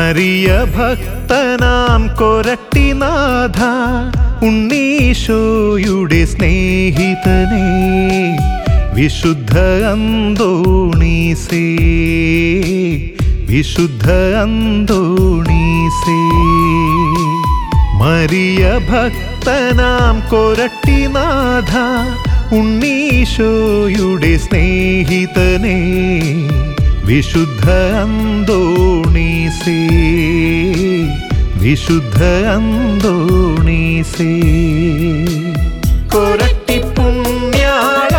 Maria ഭക്തനാം കൊരട്ടിനാഥ ഉണ്ണീശോയുടെ സ്നേഹിതനേ വിശുദ്ധ അന്തോണീസേ വിശുദ്ധ അന്തോണീസേ Maria ഭക്തനാം കൊരട്ടിനാഥ ഉണ്ണീശോയുടെ സ്നേഹിതനേ വിശുദ്ധ അന്തോണീസേ വിശുദ്ധ അന്തോണീസേ കൊരട്ടി പുണ്യാള